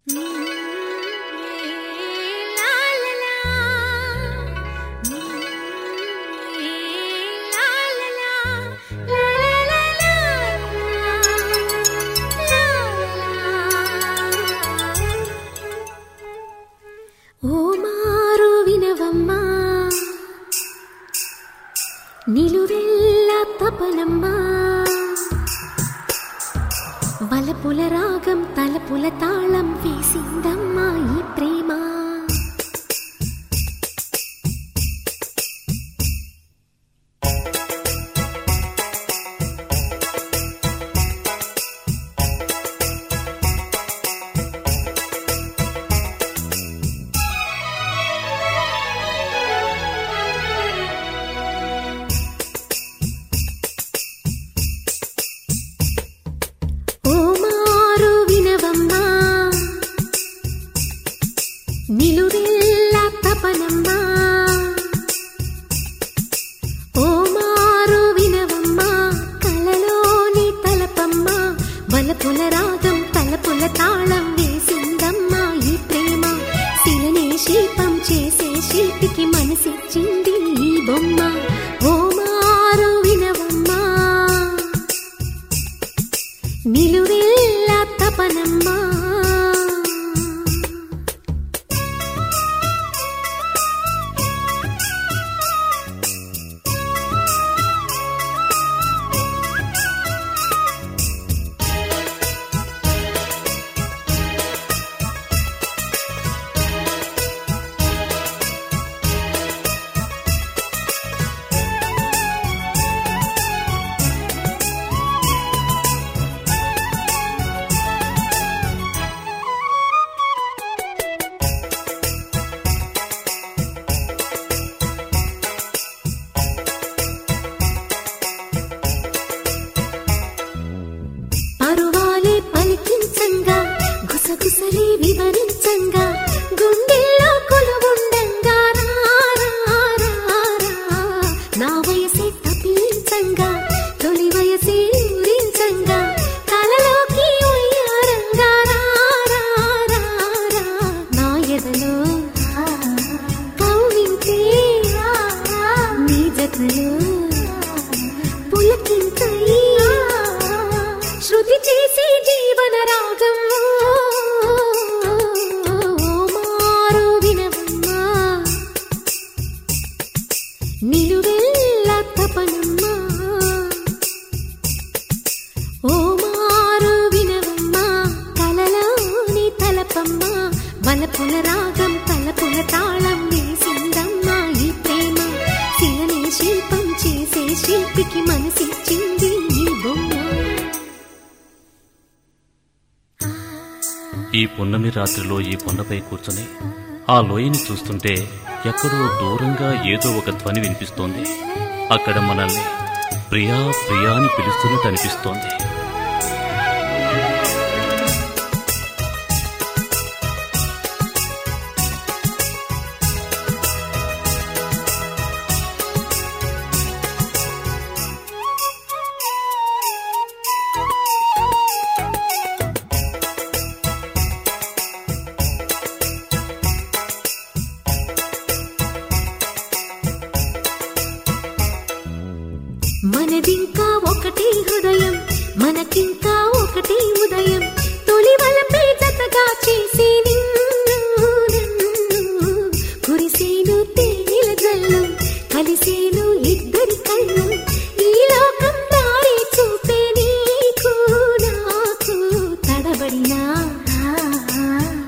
ఓ మారు వినవమ్మా నిలువెల్ల తపనమ్మా వలపుల రాగం తలపుల తాళం వేసిందమ్మా ఈ ప్రేమ ఓ మారు వినవమ్మా నిలువెల్ల తపనమ్మా ఓ మారు వినవమ్మా కలలోని తలపమ్మా వలపుల రాగం తలపుల తాళం వేసిందమ్మా ఈ ప్రేమ శిలనే శిల్పం చేసే శిల్పికి మనసిచ్చింది ఈ బొమ్మ ఓ మారు వినవమ్మా నిలువెల్ల తపనమ్మా పరువాలే పలికించంగా గుసగుసలే వివరించంగా గుండెల్లో కొలువుండంగా రా, రా, రా, రా. నా వయసే తప్పించంగా తొలి వయసే ఊరించంగా కలలోకి ఉయ్యారంగా రా, రా, రా, రా. నా ఎదలో కవ్వింతే నీ జతలో పులకింతై శృతి చేసే జీవన రాగం మారు వినవమ్మా నిలువెల్ల తపనమ్మా ఓ మారు వినవమ్మా కలలోని తలపమ్మా వలపుల రాగం తలపుల తాళం వేసిందమ్మా ఈ ప్రేమ శిలనే శిల్పం చేసే శిల్పికి మనసిచ్చింది ఈ బొమ్మ ఈ పున్నమి రాత్రిలో ఈ కొండపై కూర్చుని ఆ లోయని చూస్తుంటే ఎక్కడో దూరంగా ఏదో ఒక ధ్వని వినిపిస్తోంది అక్కడ మనల్ని ప్రియా ప్రియా అని పిలుస్తున్నట్టు అనిపిస్తోంది మనదింకా ఒకటి హృదయం మనకింకా ఒకటి ఉదయం తొలి వలపే జతగా చేసే నిన్ను నన్ను కురిసేను తేనెల జల్లు కలిసేను ఇద్దరి కళ్ళు ఈ లోకం దారి చూపే నీకు నాకు తడబడినా